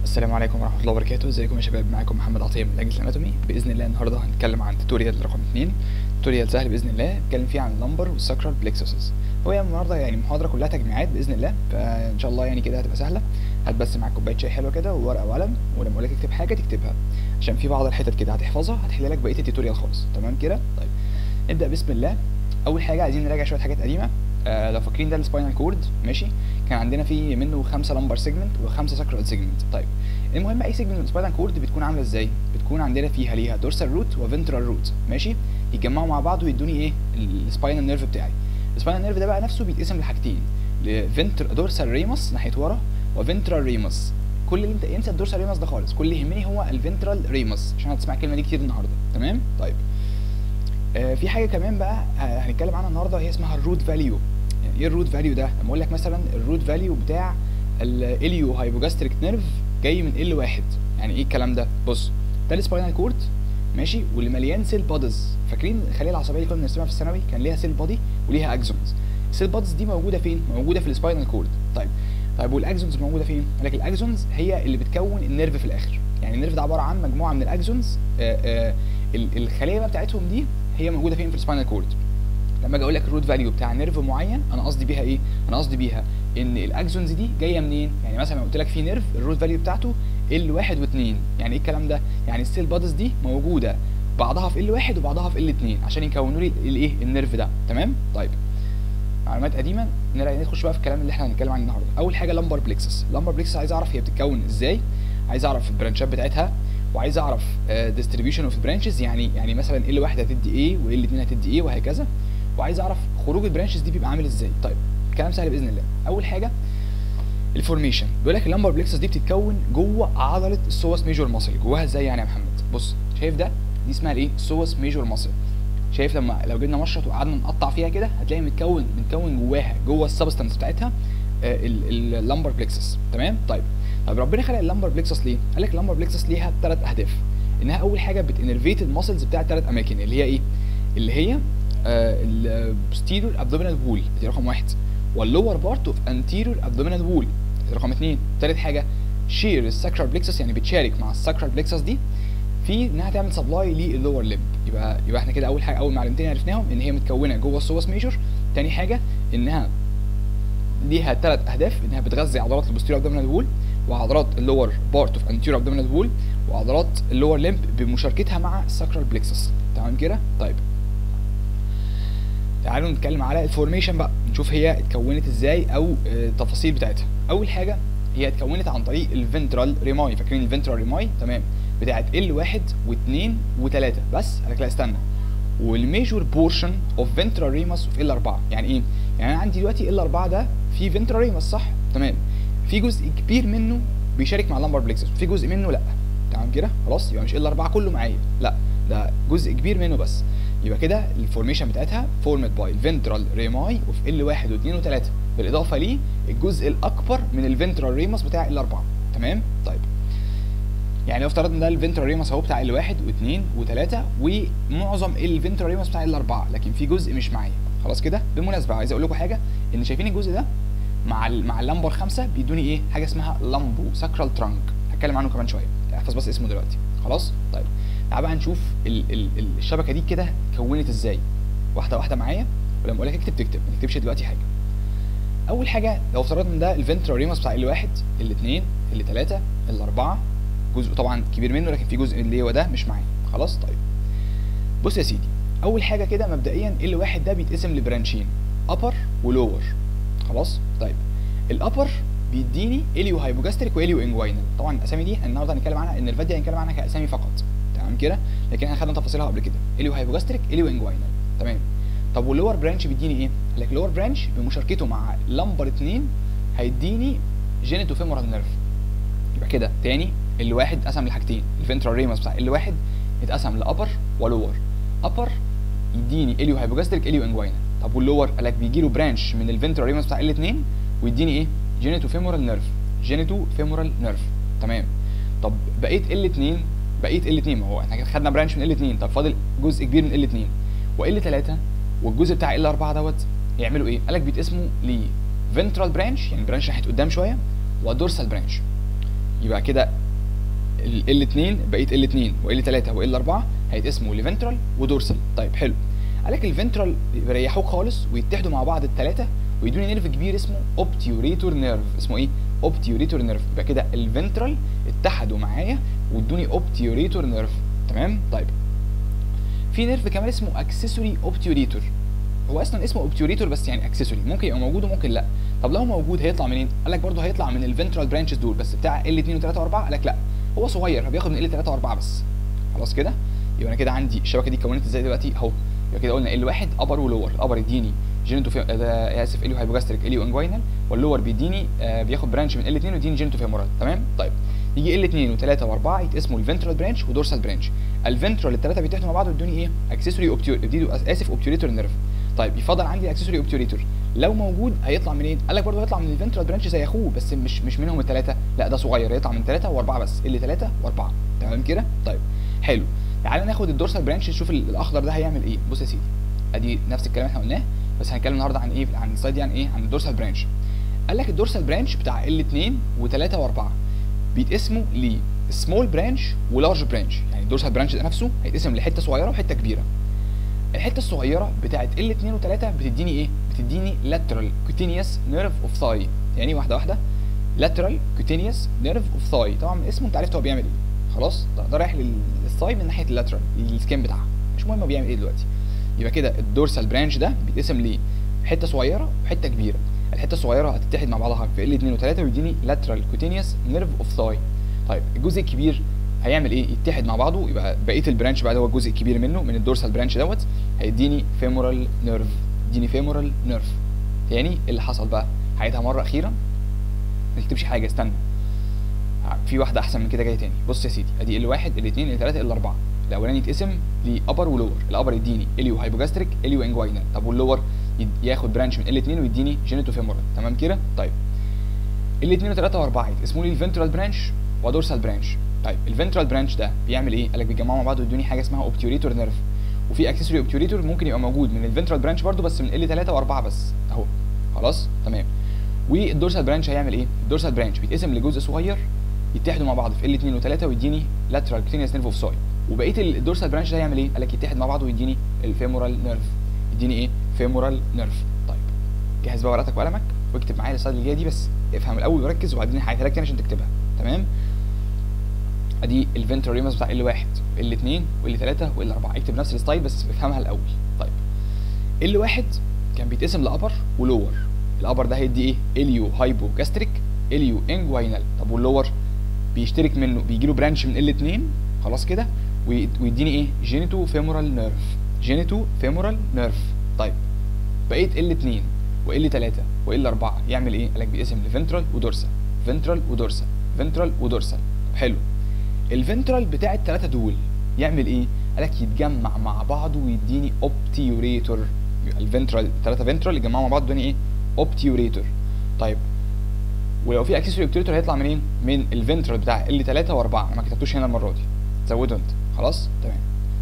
السلام عليكم ورحمه الله وبركاته ازيكم يا شباب معاكم محمد عطيه من لجنه الاناتومي باذن الله النهارده هنتكلم عن توتوريال رقم 2 توتوريال سهل باذن الله هنتكلم فيه عن اللمبر والساكرال بلكسوسز هو يعني النهارده يعني المحاضره كلها تجميعات باذن الله فان شاء الله يعني كده هتبقى سهله هات بس معاك كوبايه شاي حلوه كده وورقه وقلم ولما اقول لك اكتب حاجه تكتبها عشان في بعض الحتت كده هتحفظها هتحل لك بقيه التوتوريال خالص تمام كده طيب نبدا بسم الله اول حاجه عايزين نراجع شويه حاجات قديمه آه لو فاكرين ده السباينال كورد ماشي كان عندنا فيه منه خمسه لمبر سيجمنت وخمسه ساكرال سيجمنت طيب المهم اي سيجمنت من السباينال كورد بتكون عامله ازاي بتكون عندنا فيها ليها دورسال روت وفنترال روت ماشي يتجمعوا مع بعض ويدوني ايه السباينال نيرف بتاعي السباينال نيرف ده بقى نفسه بيتقسم لحاجتين لفنتر دورسال ريموس ناحيه ورا وفنترال ريموس كل اللي انت انسى الدورسال ريموس ده خالص كل اللي يهمني هو الفنترال ريموس عشان هتسمع الكلمه دي كتير النهارده تمام طيب آه في حاجه كمان بقى هنتكلم عنها النهارده هي اسمها الروت فاليو يعني ايه الروت فاليو ده لما اقول لك مثلا الروت فاليو بتاع الاليو هايبوجاستريك نيرف جاي من ال واحد يعني ايه الكلام ده بص ده السباينال كورد ماشي واللي مليان سيل بادز فاكرين الخليه العصبيه اللي كنا بنرسمها في الثانوي كان ليها سيل بادي وليها اكزونز السيل بادز دي موجوده فين موجوده في السباينال كورد طيب طيب والاكزونز موجوده فين قال لك الاكزونز هي اللي بتكون النيرف في الاخر يعني النيرف ده عباره عن مجموعه من الاكزونز الخليه بقى بتاعتهم دي هي موجوده فين في السباينال كورد لما اجي اقول لك الروت فاليو بتاع نيرف معين انا قصدي بيها ايه انا قصدي بيها ان الاكزونز دي جايه منين يعني مثلا لو قلت لك في نيرف الروت فاليو بتاعته ال واحد و2 يعني ايه الكلام ده يعني السيل بادز دي موجوده بعضها في ال واحد وبعضها في ال 2 عشان يكونوا لي الايه النيرف ده تمام طيب معلومات قديمه نخش بقى في الكلام اللي احنا هنتكلم عنه النهارده اول حاجه لمبر بلكسس لمبر بلكسس عايز اعرف هي بتتكون ازاي عايز اعرف البرانشات بتاعتها وعايز اعرف ديستريبيوشن اوف برانشز يعني يعني مثلا ال واحد هتدي ايه وال 2 هتدي ايه وهكذا وعايز اعرف خروج البرانشز دي بيبقى عامل ازاي طيب كلام سهل باذن الله اول حاجه الفورميشن بيقول لك اللمبر بلكسس دي بتتكون جوه عضله السوس ميجور ماسل جواها ازاي يعني يا محمد بص شايف ده دي اسمها الايه سوس ميجور ماسل شايف لما لو جبنا مشرط وقعدنا نقطع فيها كده هتلاقي متكون متكون جواها جوه السبستانس بتاعتها اللمبر بلكسس تمام طيب طب ربنا خلق اللمبر بلكسس ليه قال لك اللمبر بلكسس ليها ثلاث اهداف انها اول حاجه بتنرفيت الماسلز بتاع ثلاث اماكن اللي هي ايه اللي هي البوستيريور ابدومينال وول دي رقم واحد واللور بارت اوف انتيريور ابدومينال وول رقم اثنين ثالث حاجه شير الساكرال بلكسس يعني بتشارك مع الساكرال بلكسس دي في انها تعمل سبلاي للور ليب يبقى يبقى احنا كده اول حاجه اول معلومتين عرفناهم ان هي متكونه جوه السوس ميجور تاني حاجه انها ليها ثلاث اهداف انها بتغذي عضلات البوستيريور ابدومينال وول وعضلات اللور بارت اوف انتيريور ابدومينال وول وعضلات اللور ليمب بمشاركتها مع الساكرال بلكسس تمام كده طيب تعالوا نتكلم على الفورميشن بقى نشوف هي اتكونت ازاي او التفاصيل بتاعتها اول حاجه هي اتكونت عن طريق الفنترال ريماي فاكرين الفنترال ريماي تمام بتاعت ال واحد واثنين وثلاثة بس قالك لا استنى والميجور بورشن اوف فنترال ريمس اوف ال 4 يعني ايه؟ يعني انا عندي دلوقتي ال 4 ده فيه فنترال ريمس صح؟ تمام في جزء كبير منه بيشارك مع اللمبر بلكسس في جزء منه لا تمام كده خلاص يبقى مش ال 4 كله معايا لا ده جزء كبير منه بس يبقى كده الفورميشن بتاعتها فورمد باي الفنترال ريماي اوف ال 1 و2 و3 بالاضافه ليه الجزء الاكبر من الفنترال ريمس بتاع ال 4 تمام طيب يعني لو افترضنا ده الفنترال ريمس اهو بتاع ال 1 و2 و3 ومعظم الفنترال ريمس بتاع ال 4 لكن في جزء مش معايا خلاص كده بالمناسبه عايز اقول لكم حاجه ان شايفين الجزء ده مع ال مع اللمبر 5 بيدوني ايه حاجه اسمها لامبو ساكرال ترانك هتكلم عنه كمان شويه احفظ بس اسمه دلوقتي خلاص طيب تعال بقى نشوف ال ال ال الشبكه دي كده اتكونت ازاي واحده واحده معايا ولما اقول لك اكتب تكتب ما تكتبش دلوقتي حاجه اول حاجه لو افترضنا ده الفنترال ريمس بتاع ال 1 ال 2 ال 3 ال 4 جزء طبعا كبير منه لكن في جزء اللي هو ده مش معايا خلاص طيب بص يا سيدي اول حاجه كده مبدئيا ال واحد ده بيتقسم لبرانشين ابر ولور خلاص طيب الابر بيديني اليو هايبوجاستريك واليو انجوينال طبعا الاسامي دي النهارده هنتكلم عنها ان الفيديو هنتكلم عنها كاسامي فقط تمام كده لكن احنا خدنا تفاصيلها قبل كده اليو هايبوجاستريك اليو انجوينال تمام طب واللور برانش بيديني ايه قال لك اللور برانش بمشاركته مع لمبر 2 هيديني جينيتو فيمورال نيرف يبقى كده تاني ال واحد اتقسم لحاجتين الفنترال ريمس بتاع ال واحد اتقسم لابر ولور ابر يديني اليو هايبوجاستريك اليو انجوينال طب واللور قال لك بيجي له برانش من الفنترال ريمس بتاع ال 2 ويديني ايه جينيتو فيمورال نيرف جينيتو فيمورال نيرف تمام طب بقيت ال 2 بقيت ال 2 ما هو احنا كده خدنا برانش من ال 2 طب فاضل جزء كبير من ال 2 وال 3 والجزء بتاع ال 4 دوت يعملوا ايه؟ قال لك بيتقسموا ل فنترال برانش يعني برانش ناحيه قدام شويه ودورسال برانش يبقى كده ال L2 بقيت L2 و L3 و L4 هيتقسموا لفنترال ودورسال طيب حلو قال لك الفنترال يريحوك خالص ويتحدوا مع بعض الثلاثه ويدوني نيرف كبير اسمه اوبتيوريتور نيرف اسمه ايه اوبتيوريتور نيرف يبقى كده الفنترال اتحدوا معايا وادوني اوبتيوريتور نيرف تمام طيب في نيرف كمان اسمه اكسسوري اوبتيوريتور هو اصلا اسمه اوبتيوريتور بس يعني اكسسوري ممكن يبقى موجود وممكن لا طب لو موجود هيطلع منين قال لك برده هيطلع من الفنترال برانشز دول بس بتاع ال 2 و3 و4 قال لك لا هو صغير بياخد من ال 3 و4 بس خلاص كده يبقى انا كده عندي الشبكه دي اتكونت ازاي دلوقتي اهو يبقى كده قلنا ال واحد ابر ولور الابر يديني جينيتو في ده اسف اليو هايبوجاستريك اليو انجوينال واللور بيديني آه بياخد برانش من ال 2 ويديني جينيتو فيمورال تمام طيب يجي ال 2 و3 و4 يتقسموا الفنترال برانش ودورسال برانش الفنترال الثلاثه بيتحدوا مع بعض ويدوني ايه اكسسوري اوبتيور اسف اوبتيوريتور نيرف طيب يفضل عندي الاكسسوري اوبتيوريتور لو موجود هيطلع منين؟ قال لك برضه هيطلع من الفنترال برانش زي اخوه بس مش مش منهم الثلاثه لا ده صغير هيطلع من ثلاثه واربعه بس اللي ثلاثه واربعه تمام كده؟ طيب حلو تعالى ناخد الدورسال برانش نشوف الاخضر ده هيعمل ايه بص يا سيدي ادي نفس الكلام احنا قلناه بس هنتكلم النهارده عن ايه عن السلايد دي عن ايه عن الدورسال برانش قال لك الدورسال برانش بتاع ال 2 و3 و4 بيتقسموا ل سمول برانش ولارج برانش يعني الدورسال برانش ده نفسه هيتقسم لحته صغيره وحته كبيره الحته الصغيره بتاعت ال 2 و3 بتديني ايه بتديني lateral cutaneous nerve of thigh يعني واحده واحده lateral cutaneous nerve of thigh طبعا من اسمه انت عرفت هو بيعمل ايه خلاص ده, ده رايح للثاي من ناحيه اللاترال السكين بتاعها مش مهم هو بيعمل ايه دلوقتي يبقى كده الدورسال برانش ده بيتقسم ليه حته صغيره وحته كبيره الحته الصغيره هتتحد مع بعضها في ال 2 و3 ويديني lateral cutaneous nerve of thigh طيب الجزء الكبير هيعمل ايه يتحد مع بعضه يبقى بقيه البرانش بعد هو الجزء الكبير منه من الدورسال برانش دوت هيديني فيمورال نيرف يديني فيمورال نيرف تاني اللي حصل بقى هعيدها مره اخيره ما تكتبش حاجه استنى في واحده احسن من كده جايه تاني بص يا سيدي ادي ال واحد ال 2 ال 3 ال 4 الاولاني يتقسم لابر ولور الابر يديني اليو هايبوجاستريك اليو انجوينال طب واللور ياخد برانش من ال 2 ويديني جينيتو فيمورال تمام كده طيب ال 2 و3 و4 يتقسموا لي الفنترال برانش ودورسال برانش طيب الفنترال برانش ده بيعمل ايه قال لك بيجمعوا مع بعض ويدوني حاجه اسمها اوبتيوريتور نيرف وفي اكسسوري اوبتيوريتور ممكن يبقى موجود من الفنترال برانش برضو بس من ال 3 و4 بس اهو خلاص تمام والدورسال برانش هيعمل ايه الدورسال برانش بيتقسم لجزء صغير يتحدوا مع بعض في ال 2 و3 ويديني لاترال كوتينيوس نيرف اوف ساي وبقيه الدورسال برانش ده هيعمل ايه قال لك يتحد مع بعض ويديني الفيمورال نيرف يديني ايه فيمورال نيرف طيب جهز بقى ورقتك وقلمك واكتب معايا السلايد اللي جايه دي بس افهم الاول وركز وبعدين هعيدها لك تاني عشان تكتبها تمام ادي الفنترال ريمس بتاع ال 1 ال 2 وال 3 وال 4 اكتب نفس الستايل بس افهمها الاول طيب ال 1 كان بيتقسم لابر ولور الابر ده هيدي ايه اليو هايبو جاستريك اليو انجوينال طب واللور بيشترك منه بيجي له برانش من ال 2 خلاص كده ويديني ايه جينيتو فيمورال نيرف جينيتو فيمورال نيرف طيب بقيت ال 2 وال 3 وال 4 يعمل ايه قال لك بيقسم لفنترال ودورسال فنترال ودورسال فنترال ودورسال طب حلو الفنترال بتاع الثلاثه دول يعمل ايه قال لك يتجمع مع بعض ويديني اوبتيوريتور الفنترال الثلاثه فنترال يتجمعوا مع بعض يدوني ايه اوبتيوريتور طيب ولو في اكسسوري اوبتيوريتور هيطلع منين من الفنترال بتاع ال 3 و4 ما كتبتوش هنا المره دي زوده انت خلاص تمام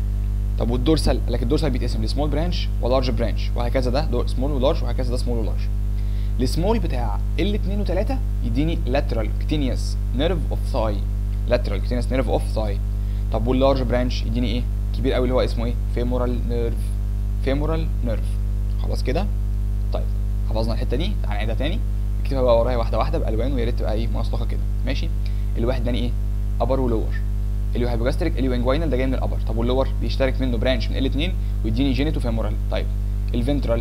طب والدورسال قال لك الدورسال بيتقسم لسمول برانش ولارج برانش وهكذا ده سمول ولارج وهكذا ده سمول ولارج السمول بتاع ال 2 و3 يديني lateral cutaneous nerve of thigh lateral cutaneous nerve of thigh طب واللارج برانش يديني ايه كبير قوي اللي هو اسمه ايه femoral nerve femoral nerve خلاص كده طيب حفظنا الحته دي تعالى نعيدها تاني اكتبها بقى ورايا واحده واحده بالوان ويا ريت تبقى ايه منسقه كده ماشي الواحد داني ايه ابر ولور اليو هايبوجاستريك اليو انجوينال ده جاي من الابر طب واللور بيشترك منه برانش من الاثنين ويديني جينيتو فيمورال طيب الفنترال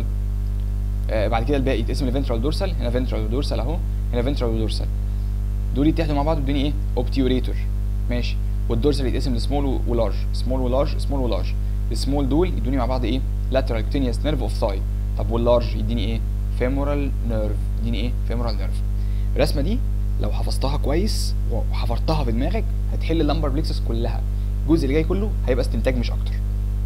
آه بعد كده الباقي يتقسم لفنترال دورسال هنا فنترال ودورسال اهو هنا فنترال ودورسال دول يتحدوا مع بعض ويدوني ايه اوبتيوريتور ماشي والدورسال يتقسم لسمول ولارج سمول ولارج سمول ولارج السمول دول يدوني مع بعض ايه lateral cutaneous nerve of thigh طب واللارج يديني ايه femoral nerve يديني ايه femoral nerve الرسمه دي لو حفظتها كويس وحفرتها في دماغك هتحل اللمبر بليكسس كلها الجزء اللي جاي كله هيبقى استنتاج مش اكتر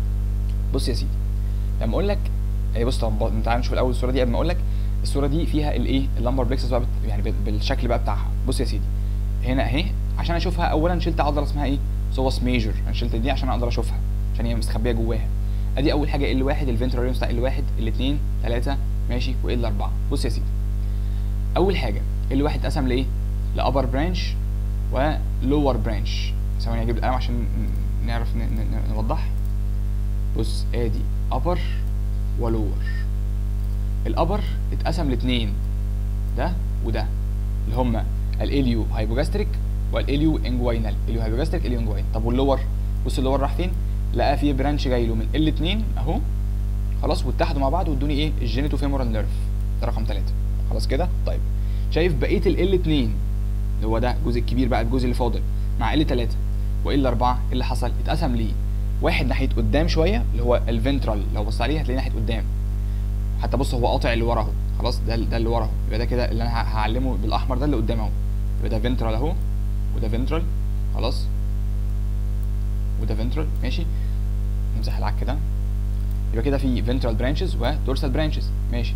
بص يا سيدي لما اقول لك ايه بص طب تعالى نشوف الاول الصوره دي قبل ما اقول لك الصوره دي فيها الايه اللمبر بليكسس بقى بت... يعني بالشكل بقى بتاعها بص يا سيدي هنا اهي عشان اشوفها اولا شلت عضله اسمها ايه سوس ميجر انا شلت دي عشان اقدر اشوفها عشان هي مستخبيه جواها ادي اول حاجه ال واحد الفنترال بتاع ال واحد الاثنين ثلاثه ماشي وال اربعه بص يا سيدي اول حاجه ال واحد اتقسم لايه لابر برانش ولور برانش ثواني اجيب القلم عشان ن- نعرف ن- ن- نوضح بص ادي upper ولور الابر اتقسم لاتنين ده وده اللي هما الاليو هايبوجاستريك والاليو انجوينال اليو هايبوجاستريك اليو انجوين طب واللور بص اللور راح فين لقى فيه برانش جاي له من ال 2 اهو خلاص واتحدوا مع بعض وادوني ايه الجينيتو فيمورال نيرف ده رقم 3 خلاص كده طيب شايف بقيه ال 2 اللي هو ده الجزء الكبير بقى الجزء اللي فاضل مع ال 3 وال 4 ايه اللي حصل اتقسم ليه واحد ناحيه قدام شويه اللي هو الفنترال لو بص عليه هتلاقيه ناحيه قدام حتى بص هو قاطع اللي ورا اهو خلاص ده ده اللي ورا اهو يبقى ده كده اللي انا ه- هعلمه بالاحمر ده اللي قدام اهو يبقى ده فنترال اهو وده فنترال خلاص وده فنترال ماشي نمسح العك ده يبقى كده في فنترال برانشز ودورسال برانشز ماشي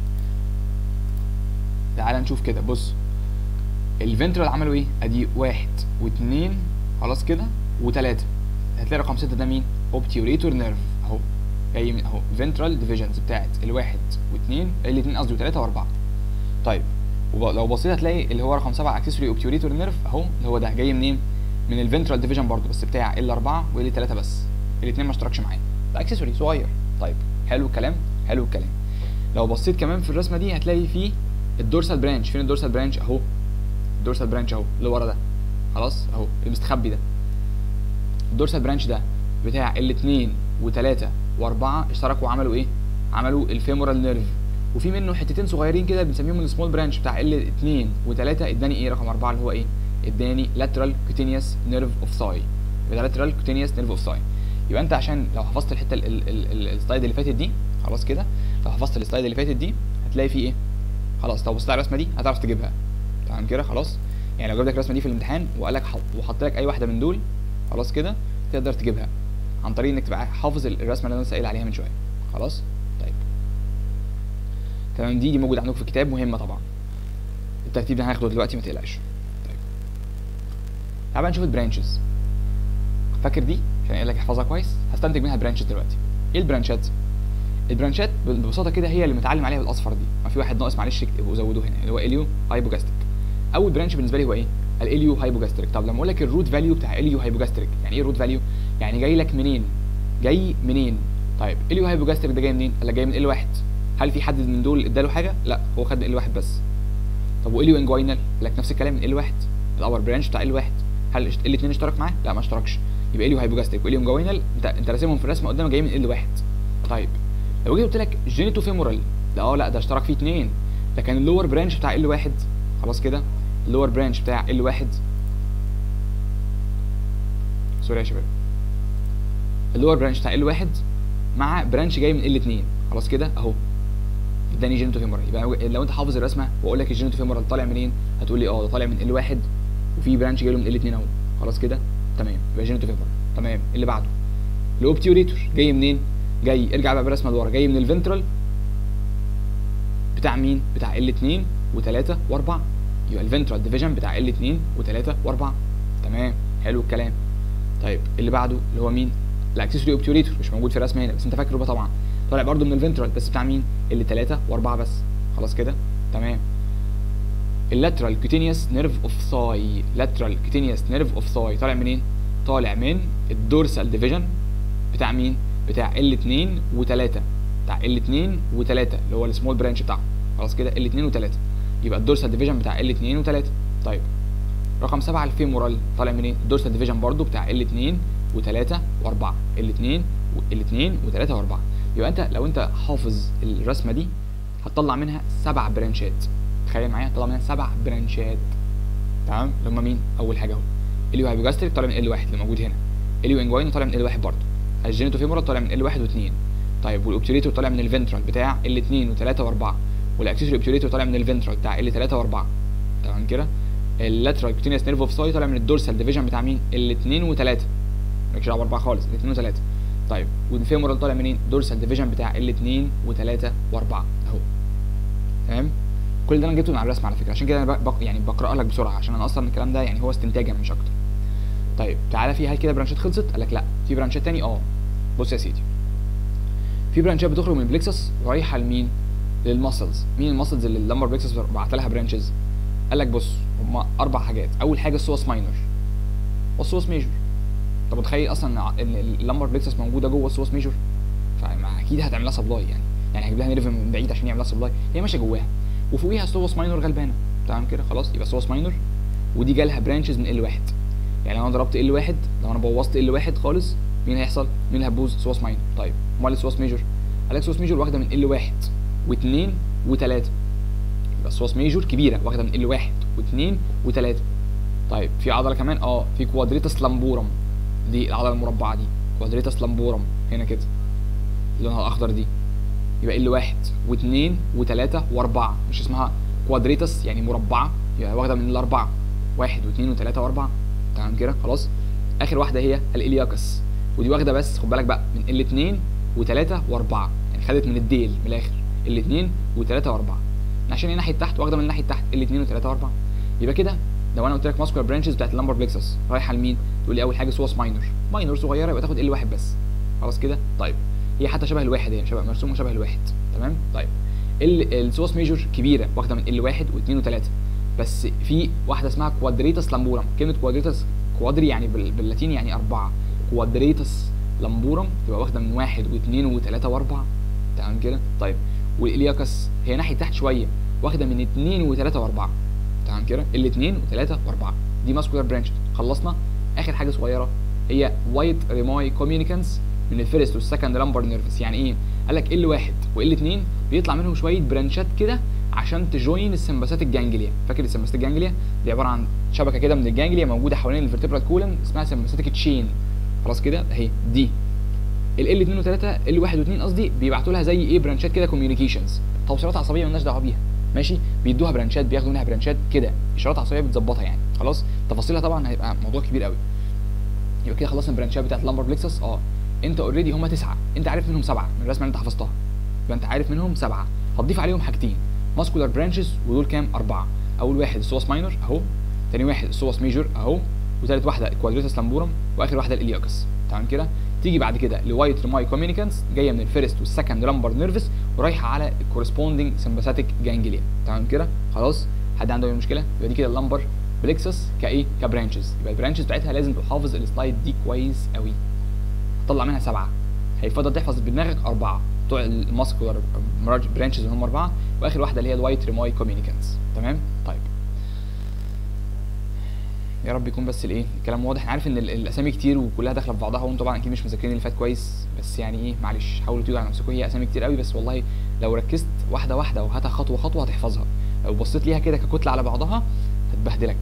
تعال نشوف كده بص الفنترال عملوا ايه ادي واحد واثنين خلاص كده وثلاثة هتلاقي رقم ستة ده مين اوبتيوريتور نيرف اهو جاي من اهو فنترال ديفيجنز بتاعت الواحد واثنين الاثنين قصدي وثلاثة واربعة طيب ولو بصيت هتلاقي اللي هو رقم سبعة اكسسوري اوبتيوريتور نيرف اهو اللي هو ده جاي منين من الفنترال ديفيجن برضو بس بتاع ال 4 وال 3 بس الاثنين ما اشتركش معايا ده اكسسوري صغير طيب حلو الكلام حلو الكلام لو بصيت كمان في الرسمه دي هتلاقي فيه الدورسال برانش فين الدورسال برانش اهو الدورسال برانش اهو اللي ورا ده خلاص اهو المستخبي ده الدورسال برانش ده بتاع الاثنين وثلاثة واربعة اشتركوا وعملوا ايه؟ عملوا الفيمورال نيرف وفي منه حتتين صغيرين كده بنسميهم السمول برانش بتاع ال 2 و3 اداني ايه رقم 4 اللي هو ايه؟ اداني lateral cutaneous nerve of thigh يبقى lateral cutaneous nerve of thigh يبقى انت عشان لو حفظت الحته ال- ال- ال- السلايد اللي فاتت دي خلاص كده لو حفظت السلايد اللي فاتت دي هتلاقي فيه ايه؟ خلاص لو بصيت على الرسمه دي هتعرف تجيبها تمام كده خلاص يعني لو جاب لك الرسمه دي في الامتحان وقال لك حط وحط لك اي واحده من دول خلاص كده تقدر تجيبها عن طريق انك تبقى حافظ الرسمه اللي انا لسه قايل عليها من شويه خلاص طيب تمام دي دي موجوده عندكم في الكتاب مهمه طبعا الترتيب ده هناخده دلوقتي ما تقلقش طيب تعال بقى نشوف البرانشز فاكر دي عشان قايل لك احفظها كويس هستنتج منها برانشز دلوقتي ايه البرانشات البرانشات ببساطه كده هي اللي متعلم عليها بالاصفر دي ما في واحد ناقص معلش اكتبوا زودوه هنا اللي هو اليو هايبوجاستريك اول برانش بالنسبه لي هو ايه الاليو هايبوجاستريك طب لما اقول لك الروت فاليو بتاع اليو هايبوجاستريك يعني ايه الروت فاليو يعني جاي لك منين جاي منين طيب اليو هايبوجاستريك ده جاي منين قال لك جاي من ال واحد هل في حد من دول اداله حاجه لا هو خد ال واحد بس طب واليو انجوينال قال لك نفس الكلام من ال واحد الاور برانش بتاع ال واحد هل الاثنين اشترك معاه لا ما اشتركش يبقى اليو هايبوجاستريك واليو انجوينال انت انت راسمهم في الرسمه قدامك جاي من ال واحد طيب لو جيت قلت لك جينيتو فيمورال لا اه لا ده اشترك فيه اثنين ده كان اللور برانش بتاع ال واحد خلاص كده اللور برانش بتاع ال واحد سوري يا شباب اللور برانش بتاع ال واحد مع برانش جاي من ال 2 خلاص كده اهو اداني جينيتو فيمورال يبقى لو انت حافظ الرسمه واقول لك الجينيتو فيمورال طالع منين هتقول لي اه ده طالع من ال 1 وفي برانش جاي له من ال 2 اهو خلاص كده تمام يبقى جينيتو فيمورال تمام اللي بعده الاوبتيوريتور جاي منين جاي ارجع بقى بالرسمه لورا جاي من الفنترال بتاع مين بتاع ال 2 و3 و4 يبقى الفنترال ديفيجن بتاع ال 2 و3 و4 تمام حلو الكلام طيب اللي بعده اللي هو مين الاكسسوري اوبتيوريتور مش موجود في الرسمه هنا بس انت فاكره بقى طبعا طالع برده من الفنترال بس بتاع مين ال 3 و4 بس خلاص كده تمام اللاترال كوتينيوس نيرف اوف ثاي لاترال كوتينيوس نيرف اوف ثاي طالع منين طالع من الدورسال ديفيجن بتاع مين بتاع ال 2 و3 بتاع ال 2 و3 اللي هو السمول برانش بتاعه خلاص كده ال 2 و3 يبقى الدورسال ديفيجن بتاع ال 2 و3 طيب رقم 7 الفيمورال طالع منين الدورسال ديفيجن برضو بتاع ال 2 و3 و4 ال 2 ال 2 و3 و4 يبقى انت لو انت حافظ الرسمه دي هتطلع منها سبع برانشات تخيل معايا طلع منها سبع برانشات تمام اللي هم مين اول حاجه اهو اليو هايبوجاستريك طالع من ال 1 اللي موجود هنا اليو انجوين طالع من ال 1 برضو الجينيتو فيمورال طالع من ال 1 و2 طيب والاوبتيوريتور طالع من الفنترال بتاع ال 2 و3 و4 والاكسسوري اوبتيوريتور طالع من الفنترال بتاع ال 3 و4 تمام كده اللاترال كوتينيوس نيرف اوف ساي طالع من الدورسال ديفيجن بتاع مين ال 2 و3 مالكش دعوه باربعه خالص ال 2 و3 طيب والفيمورال طالع منين دورسال ديفيجن بتاع ال 2 و3 و4 اهو تمام كل ده انا جبته من على الرسم على فكره عشان كده انا بق... يعني بقرا لك بسرعه عشان انا اصلا الكلام ده يعني هو استنتاجا مش اكتر طيب تعالى في هل كده برانشات خلصت قال لك لا في برانشات تاني اه بص يا سيدي في برانشات بتخرج من البلكسس ورايحه لمين للمسلز مين المسلز اللي اللمبر بلكسس بعت لها برانشز قال لك بص هما اربع حاجات اول حاجه السوس ماينر والسوس ميجور طب متخيل اصلا ان اللمبر بليكسس موجوده جوه السوس ميجور فما اكيد هتعمل لها سبلاي يعني يعني هجيب لها نيرف من بعيد عشان يعمل لها سبلاي هي ماشيه جواها وفوقيها سوس ماينور غلبانه تمام كده خلاص يبقى سوس ماينور ودي جالها برانشز من ال واحد يعني لو انا ضربت ال واحد لو انا بوظت ال واحد خالص مين هيحصل؟ مين اللي هتبوظ؟ سوس ماينور طيب امال السوس ميجور؟ قال لك سوس ميجور واخده من ال واحد واثنين وثلاثه يبقى السوس ميجور كبيره واخده من ال واحد واثنين وثلاثه طيب في عضله كمان اه في كوادريتس لامبورم دي العضله المربعه دي كوادريتس لامبورم هنا كده لونها الاخضر دي يبقى ال واحد واثنين وثلاثه واربعه مش اسمها كوادريتس يعني مربعه يبقى واخده من الاربعه واحد واثنين وثلاثه واربعه تمام كده خلاص اخر واحده هي الالياكس ودي واخده بس خد بالك بقى من الاثنين وثلاثه واربعه يعني خدت من الديل من الاخر الاثنين وثلاثه واربعه عشان هي ناحيه تحت واخده من ناحيه تحت الاثنين وثلاثه واربعه يبقى كده لو انا قلت لك ماسكولار برانشز بتاعت اللمبر بلكسس رايحه لمين؟ تقول لي اول حاجه سوس ماينور ماينور صغيره يبقى تاخد ال واحد بس خلاص كده طيب هي حتى شبه الواحد هي شبه مرسومه شبه الواحد تمام طيب ال السوس ميجور كبيره واخده من ال واحد واثنين وثلاثه بس في واحده اسمها كوادريتس لامبورم كلمه كوادريتس كوادري يعني بال- باللاتيني يعني اربعه كوادريتس لامبورم تبقى واخده من واحد واثنين وثلاثه واربعه تمام كده طيب والالياكس هي ناحيه تحت شويه واخده من اثنين وثلاثه واربعه تمام كده الاثنين وثلاثه واربعه دي ماسكولار برانش خلصنا اخر حاجه صغيره هي وايت ريماي كوميونيكانس من الفيرست والسكند لامبر نيرفس يعني ايه قال لك ال واحد وال اتنين بيطلع منهم شويه برانشات كده عشان تجوين السمباثات الجانجليا فاكر السمباثات الجانجليا دي عباره عن شبكه كده من الجانجليا موجوده حوالين الفرتبرال كولم اسمها سمباثيك تشين خلاص كده اهي دي ال ال 2 و3 ال 1 و2 قصدي بيبعتوا لها زي ايه برانشات كده كوميونيكيشنز توصيلات عصبيه مالناش دعوه بيها ماشي بيدوها برانشات بياخدوا منها برانشات كده اشارات عصبيه بتظبطها يعني خلاص تفاصيلها طبعا هيبقى موضوع كبير قوي يبقى كده خلصنا البرانشات بتاعت اللامبر بلكسس اه انت اوريدي هم تسعه انت عارف منهم سبعه من الرسمه اللي انت حفظتها يبقى انت عارف منهم سبعه هتضيف عليهم حاجتين ماسكولار برانشز ودول كام اربعه اول واحد السوس ماينور اهو تاني واحد السوس ميجور اهو وثالث واحده الكوادريتس لامبورم واخر واحده الالياكس تمام كده تيجي بعد كده لوايت ريماي كوميونيكانس جايه من الفيرست والسكند لامبر نيرفس ورايحه على الكورسبوندينج سمباثيك جانجليا تمام كده خلاص حد عنده اي مشكله يبقى دي كده اللامبر بلكسس كايه كبرانشز يبقى البرانشز بتاعتها لازم تبقى حافظ السلايد دي كويس قوي هتطلع منها سبعه هيفضل تحفظ بدماغك اربعه بتوع الماسكولار برانشز اللي هم اربعه واخر واحده اللي هي الوايت ريماي كوميونيكانس تمام طيب يا رب يكون بس الايه الكلام واضح انا عارف ان ال- الاسامي كتير وكلها داخله في بعضها وانتم طبعا اكيد مش مذاكرين اللي فات كويس بس يعني ايه معلش حاولوا تيجوا على نفسكم هي اسامي كتير قوي بس والله لو ركزت واحده واحده وهاتها خطوه خطوه هتحفظها لو بصيت ليها كده ككتله على بعضها هتبهدلك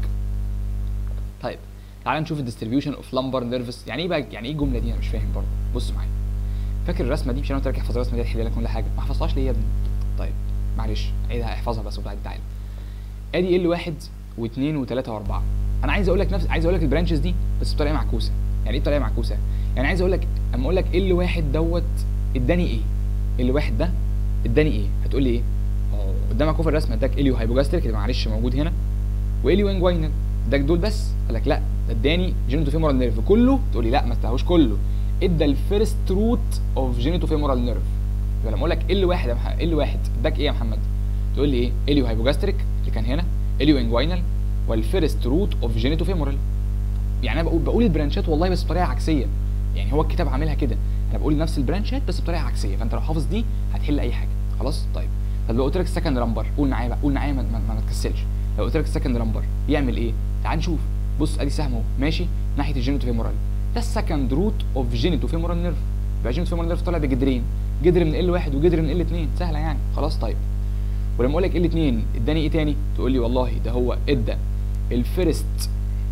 طيب تعال نشوف الديستريبيوشن اوف لامبر نيرفس يعني ايه بقى يعني ايه الجمله دي انا مش فاهم برضه بص معايا فاكر الرسمه دي مش انا قلت لك احفظ الرسمه دي هتحل لك كل حاجه ما حفظتهاش ليه يا ابني طيب معلش عيدها احفظها بس وبعد تعالى ادي ال واحد واثنين وثلاثه واربعه انا عايز اقول لك نفس عايز اقول لك البرانشز دي بس بطريقه معكوسه يعني ايه بطريقه معكوسه يعني عايز اقول لك اما اقول لك ال واحد دوت اداني ايه ال واحد ده اداني ايه هتقول لي ايه اه قدامك اهو في الرسمه اداك اليو هايبوجاستريك اللي معلش موجود هنا واليو انجوينال اداك دول بس قال لك لا ده اداني جينيتو فيمورال نيرف كله تقول لي لا ما استهوش كله ادى الفيرست روت اوف جينيتو فيمورال نيرف يبقى لما اقول لك ال واحد يا محمد ال واحد اداك ايه يا محمد تقول لي ايه اليو هايبوجاستريك اللي كان هنا اليو انجوينال والفيرست روت اوف جينيتو فيمورال يعني انا بقول بقول البرانشات والله بس بطريقه عكسيه يعني هو الكتاب عاملها كده انا بقول نفس البرانشات بس بطريقه عكسيه فانت لو حافظ دي هتحل اي حاجه خلاص طيب طب لو قلت لك السكند نمبر قول معايا بقى قول معايا ما, ما, ما, ما تكسلش لو قلت لك السكند نمبر يعمل ايه تعال نشوف بص ادي سهم اهو ماشي ناحيه الجينيتو فيمورال ده السكند روت اوف جينيتو فيمورال نيرف يبقى جينيتو فيمورال نيرف طالع بجدرين جدر من ال واحد وجدر من ال 2 سهله يعني خلاص طيب ولما اقول لك ال 2 اداني ايه تاني تقول لي والله ده هو ادى الفيرست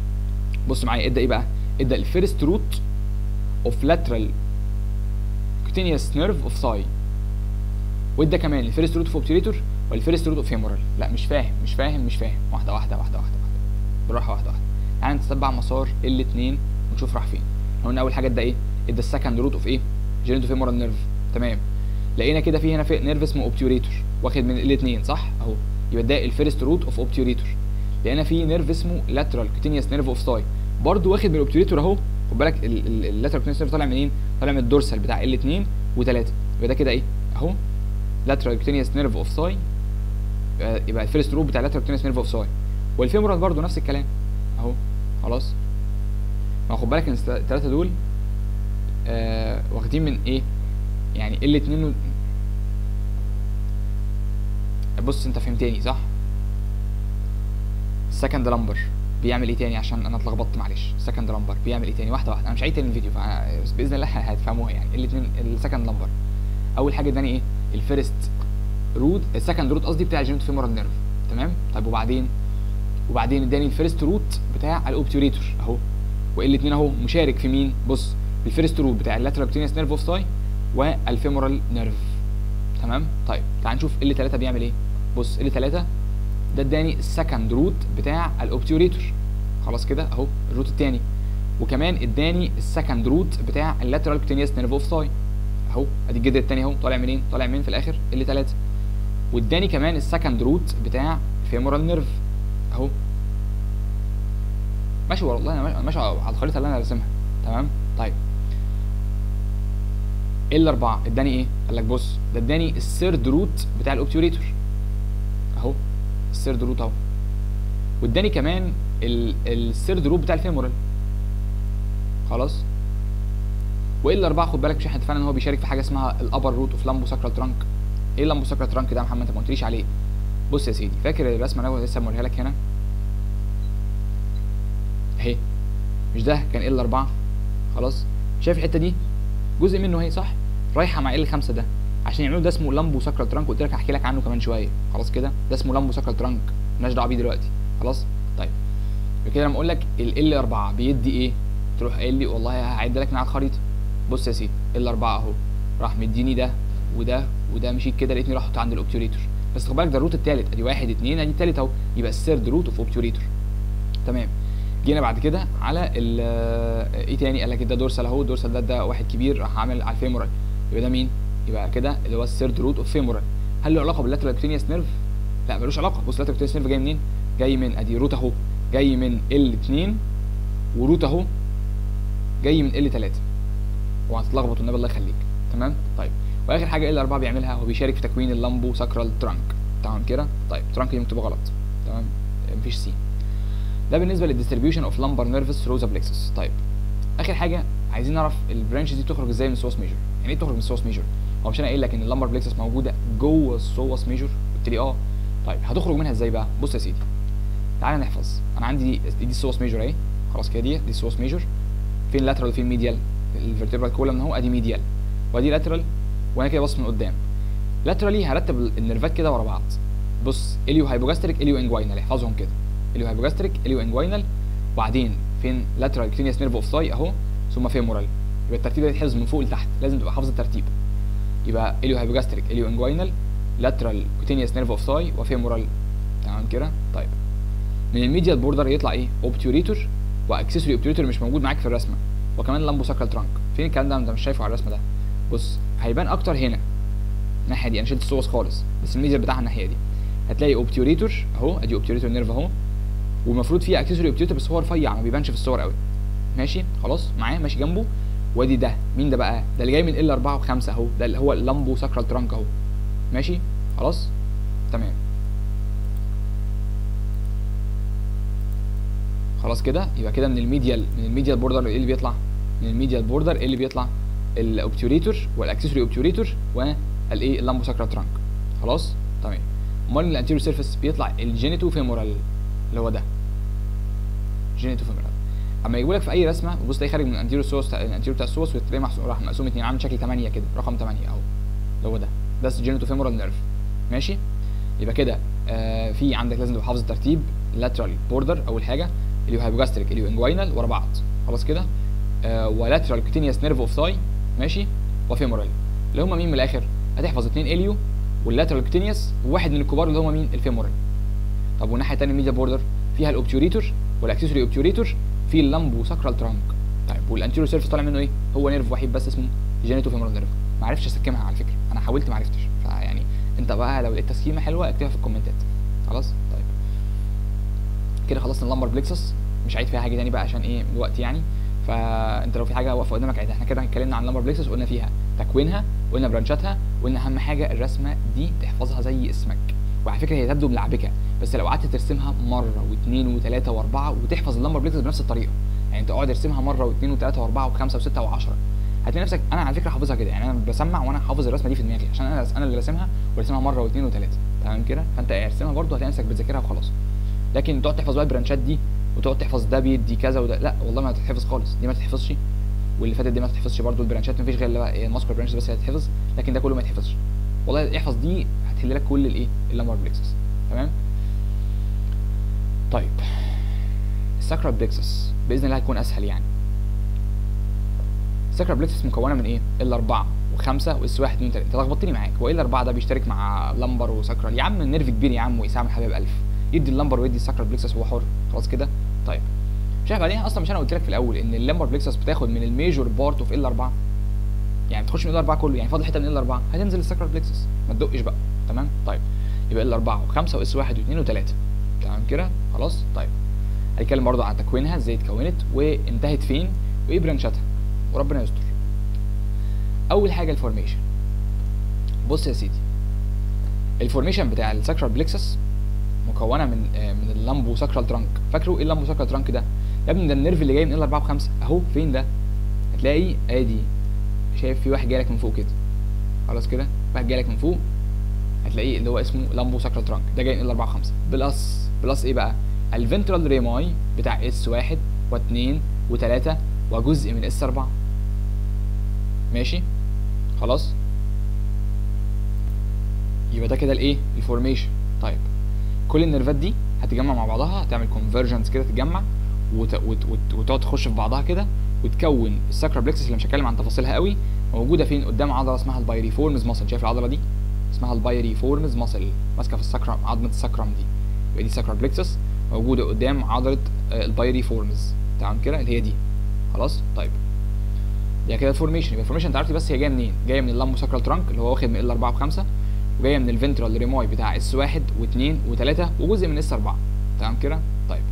بص معايا ادى ايه بقى ادى الفيرست روت اوف لاترال كوتينيوس نيرف اوف ثاي وادى كمان الفيرست روت اوف اوبتيريتور والفيرست روت اوف فيمورال لا مش فاهم مش فاهم مش فاهم واحده واحده واحده واحده واحده بالراحه واحده واحده تعالى نتتبع مسار ال 2 ونشوف راح فين احنا قلنا اول حاجه ادى ايه ادى السكند روت اوف ايه جينيتو فيمورال نيرف تمام لقينا كده في هنا في نيرف اسمه اوبتيوريتور واخد من ال 2 صح اهو يبقى ده الفيرست روت اوف اوبتيوريتور لقينا في نيرف اسمه لاترال كوتينيوس نيرف اوف ثاي برضه واخد من الاوبتيوريتور اهو خد بالك اللاترال كوتينيوس نيرف طالع منين طالع من الدورسال بتاع ال 2 و3 يبقى ده كده ايه اهو لاترال كوتينيوس نيرف اوف ثاي يبقى الفيرست روت بتاع لاترال كوتينيوس نيرف اوف ثاي والفيمورال برضه نفس الكلام اهو خلاص خد بالك ان الثلاثه دول آه واخدين من ايه يعني ال 2 و... بص انت فهمتني صح السكند لمبر بيعمل ايه تاني عشان انا اتلخبطت معلش السكند لمبر بيعمل ايه تاني واحده واحده انا مش عايز تاني الفيديو فانا بس باذن الله هتفهموها يعني الاثنين السكند لمبر اول حاجه اداني ايه الفيرست روت السكند روت قصدي بتاع الجينيتو فيمورال نيرف تمام طيب وبعدين وبعدين اداني الفيرست روت بتاع الاوبتيوريتور اهو والاثنين اهو مشارك في مين بص الفيرست روت بتاع اللاترال كوتينيوس نيرف اوف ساي والفيمورال نيرف تمام طيب تعال نشوف ال 3 بيعمل ايه بص ال 3 ده اداني السكند روت بتاع الاوبتيوريتور خلاص كده اهو الروت الثاني وكمان اداني السكند روت بتاع اللاترال كوتينيوس نيرف اوف ساي اهو ادي الجذر الثاني اهو طالع منين طالع منين في الاخر ال 3 واداني كمان السكند روت بتاع الفيمورال نيرف اهو ماشي والله انا ماشي على الخريطه اللي انا راسمها تمام طيب ال 4 اداني ايه قال لك بص ده اداني الثيرد روت بتاع الاوبتيوريتور اهو الثيرد روت اهو واداني كمان الثيرد روت بتاع الفيمورال خلاص وال 4 خد بالك مش احنا اتفقنا ان هو بيشارك في حاجه اسمها الابر روت اوف لامبو ساكرال ترانك ايه اللامبو ساكرال ترانك ده يا محمد انت ما قلتليش عليه بص يا سيدي فاكر الرسمه اللي انا لسه موريها لك هنا اهي مش ده كان ال 4 خلاص شايف الحته دي جزء منه اهي صح رايحه مع ال 5 ده عشان يعملوا ده اسمه لامبو ساكرال ترانك قلت لك هحكي لك عنه كمان شويه خلاص كده ده اسمه لامبو ساكرال ترانك مالناش دعوه بيه دلوقتي خلاص طيب كده لما اقول لك ال 4 بيدي ايه تروح قايل لي والله هعد لك من على الخريطه بص يا سيدي ال 4 اهو راح مديني ده وده وده مشيت كده لقيتني رحت عند الاوبتيوريتور بس خد بالك ده الروت الثالث ادي واحد اثنين ادي الثالث اهو يبقى الثيرد روت اوف اوبتيوريتور تمام جينا بعد كده على ال ايه تاني قال لك ده دورسال اهو الدورسال ده ده واحد كبير راح عامل على الفيمورال يبقى ده مين؟ يبقى كده اللي هو الثيرد روت اوف فيمورال هل له علاقه باللاترال كوتينيوس نيرف؟ لا ملوش علاقه بص اللاترال كوتينيوس نيرف جاي منين؟ جاي من ادي روت اهو جاي من ال 2 وروت اهو جاي من ال 3 وهتتلخبط والنبي الله يخليك تمام؟ طيب واخر حاجه ال 4 بيعملها هو بيشارك في تكوين اللامبو ساكرال ترانك تمام كده؟ طيب ترانك دي مكتوبه غلط تمام؟ مفيش سي ده بالنسبه للديستريبيوشن اوف لامبر نيرفس ثرو ذا بلكسس طيب اخر حاجه عايزين نعرف البرانش دي بتخرج ازاي من السوس ميجر يعني ايه تخرج من السوس ميجر هو مش انا قايل لك ان اللامبر بلكسس موجوده جوه السوس ميجر قلت لي اه طيب هتخرج منها ازاي بقى بص يا سيدي تعالى نحفظ انا عندي دي, دي السوس ميجر اهي خلاص كده دي دي السوس ميجر فين لاترال وفين ميديال الفرتبرال كولم اهو ادي ميديال وادي لاترال وانا كده بص من قدام لاترالي هرتب النيرفات كده ورا بعض بص اليو هايبوجاستريك اليو انجوينال احفظهم كده اليو هايبوجاستريك اليو انجوينال وبعدين فين لاترال كوتينيوس نيرف اوف ثاي اهو ثم فيمورال يبقى الترتيب ده يتحفظ من فوق لتحت لازم تبقى حافظ الترتيب يبقى اليو هايبوجاستريك اليو انجوينال لاترال كوتينيوس نيرف اوف ثاي وفيمورال تمام كده طيب من الميديال بوردر يطلع ايه اوبتيوريتور واكسسوري اوبتيوريتور مش موجود معاك في الرسمه وكمان لامبو ساكرال ترانك فين الكلام ده انت مش شايفه على الرسمه ده بص هيبان اكتر هنا الناحيه دي انا شلت الصوص خالص بس الميديال بتاعها الناحيه دي هتلاقي اوبتيوريتور اهو ادي اوبتيوريتور نيرف اهو والمفروض فيه اكسسوري اوبتيوريتور بس هو رفيع ما بيبانش في الصور قوي ماشي خلاص معاه ماشي جنبه وادي ده مين ده بقى ده اللي جاي من ال 4 و5 اهو ده اللي هو اللامبو ساكرال ترانك اهو ماشي خلاص تمام خلاص كده يبقى كده من الميديال من الميديال بوردر ايه اللي بيطلع من الميديال بوردر ايه اللي بيطلع الاوبتيوريتور والاكسسوري اوبتيوريتور والايه اللامبو ساكرال ترانك خلاص تمام امال من الانتيريور سيرفيس بيطلع الجينيتو فيمورال اللي هو ده جينيتو فيمورال اما يجيبوا لك في اي رسمه بص تلاقي خارج من الانتيريور سوس الانتيريور بتاع السوس وتلاقيه محسوب راح مقسوم اتنين عامل شكل 8 كده رقم 8 اهو اللي هو ده ده الجينيتو فيمورال نيرف ماشي يبقى كده آه في عندك لازم تبقى حافظ الترتيب لاترال بوردر اول حاجه اللي هو هايبوجاستريك اللي هو انجوينال ورا بعض خلاص كده آه ولاترال كوتينيوس نيرف اوف ثاي ماشي وفيمورال اللي هم مين من الاخر هتحفظ اتنين اليو واللاترال كوتينيوس وواحد من الكبار اللي هم مين الفيمورال طب والناحيه الثانيه الميديا بوردر فيها الاوبتيوريتور والاكسسوري اوبتيوريتور في اللامبو ساكرال ترانك طيب والانتيريور سيرفيس طالع منه ايه هو نيرف وحيد بس اسمه جينيتو فيمورال نيرف ما عرفتش اسكمها على فكره انا حاولت ما عرفتش فيعني انت بقى لو لقيت تسكيمه حلوه اكتبها في الكومنتات خلاص طيب كده خلصنا اللامبر بليكسس مش عايد فيها حاجه تاني بقى عشان ايه الوقت يعني فانت لو في حاجه واقفه قدامك عادي احنا كده اتكلمنا عن اللامبر بليكسس وقلنا فيها تكوينها قلنا برانشاتها قلنا اهم حاجه الرسمه دي تحفظها زي اسمك وعلى فكره هي تبدو ملعبكه بس لو قعدت ترسمها مره واثنين وثلاثه واربعه وتحفظ اللمبر بليكسس بنفس الطريقه يعني انت اقعد ارسمها مره واثنين وثلاثه واربعه وخمسه وسته وعشره هتلاقي نفسك انا على فكره حافظها كده يعني انا بسمع وانا حافظ الرسمه دي في دماغي عشان انا انا اللي راسمها وراسمها مره واثنين وثلاثه تمام كده فانت ارسمها برضه هتلاقي نفسك بتذاكرها وخلاص لكن تقعد تحفظ بقى البرانشات دي وتقعد تحفظ ده بيدي كذا وده لا والله ما هتتحفظ خالص دي ما تتحفظش واللي فاتت دي ما تتحفظش برضه البرانشات مفيش غير اللي بقى الماسكر برانش بس اللي هتتحفظ لكن ده كله ما يتحفظش والله احفظ دي هتحل لك كل الايه اللامبر بلكسس تمام طيب الساكرال بلكسس باذن الله هتكون اسهل يعني الساكرال بلكسس مكونه من ايه ال 4 و5 واس 1 2 3 انت لخبطتني معاك هو ايه ال 4 ده بيشترك مع لمبر وساكرال يا عم النيرف كبير يا عم ويسام حبيب الف يدي اللمبر ويدي الساكرال بلكسس وهو حر خلاص كده طيب مش بعدين اصلا مش انا قلت لك في الاول ان اللمبر بلكسس بتاخد من الميجور بارت اوف ال 4 يعني بتخش من ال 4 كله يعني فاضل حته من ال 4 هتنزل الساكرال بلكسس ما تدقش بقى تمام طيب يبقى ال 4 و5 واس 1 و2 و3 تمام كده خلاص طيب هنتكلم برضه عن تكوينها ازاي اتكونت وانتهت فين وايه برانشاتها وربنا يستر اول حاجه الفورميشن بص يا سيدي الفورميشن بتاع الساكرال بلكسس مكونه من آه من اللامبو ساكرال ترانك فاكروا ايه اللامبو ساكرال ترانك ده يا ابني ده النيرف اللي جاي من ال 4 و5 اهو فين ده هتلاقي ادي شايف في واحد جاي لك من فوق كده خلاص كده واحد جاي لك من فوق هتلاقيه اللي هو اسمه لامبو ساكرال ترانك ده جاي من ال 4 و5 بلس بلس ايه بقى الفنترال ريماي بتاع اس 1 و2 و3 وجزء من اس 4 ماشي خلاص يبقى ده كده الايه الفورميشن طيب كل النيرفات دي هتتجمع مع بعضها هتعمل كونفرجنس كده تتجمع وت... وت... وت... وتقعد تخش في بعضها كده وتكون الساكرال بلكسس اللي مش هتكلم عن تفاصيلها قوي موجوده فين قدام عضله اسمها البايريفورمز ماسل شايف العضله دي اسمها البايريفورمز ماسل ماسكه في الساكرام عظمه الساكرام دي يبقى دي ساكرال بلكسس موجوده قدام عضله البايريفورمز تمام كده اللي هي دي خلاص طيب دي كده الفورميشن يبقى الفورميشن انت عرفت بس هي جايه منين جايه من اللامبو ساكرال ترانك اللي هو واخد من ال 4 و5 وجايه من الفنترال ريموي بتاع اس 1 و2 و3 وجزء من اس 4 تمام كده طيب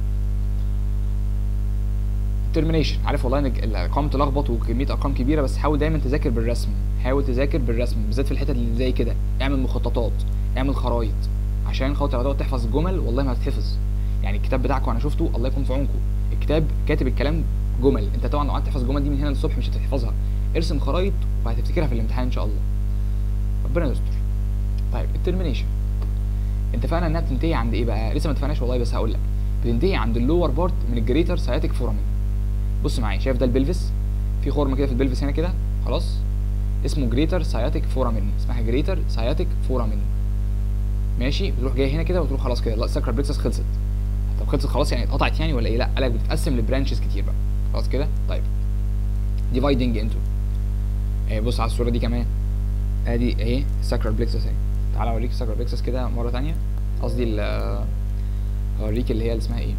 الترمينيشن عارف والله ان الارقام تلخبط وكميه ارقام كبيره بس حاول دايما تذاكر بالرسم حاول تذاكر بالرسم بالذات في الحتت اللي زي كده اعمل مخططات اعمل خرايط عشان خاطر هتقعد تحفظ جمل والله ما هتتحفظ يعني الكتاب بتاعكم انا شفته الله يكون في عونكم الكتاب كاتب الكلام جمل انت طبعا لو قعدت تحفظ الجمل دي من هنا للصبح مش هتحفظها ارسم خرايط وهتفتكرها في الامتحان ان شاء الله ربنا يستر طيب الترمينيشن انت فعلا انها بتنتهي عند ايه بقى لسه ما اتفقناش والله بس هقول لك بتنتهي عند اللور بارت من الجريتر ساياتيك فورامين بص معايا شايف ده البلفس في خرم كده في البلفس هنا كده خلاص اسمه جريتر ساياتيك فورامين اسمها جريتر ساياتيك فورامين ماشي بتروح جاي هنا كده وتروح خلاص كده لا الساكرال بلكسس خلصت طب خلصت خلاص يعني اتقطعت يعني ولا ايه لا قالك بتتقسم لبرانشز كتير بقى خلاص كده طيب ديفايدنج انتو اهي بص على الصوره دي كمان ادي اهي الساكرال بلكسس اهي تعالى اوريك الساكرال بلكسس كده مره ثانيه قصدي هوريك اللي هي اللي اسمها ايه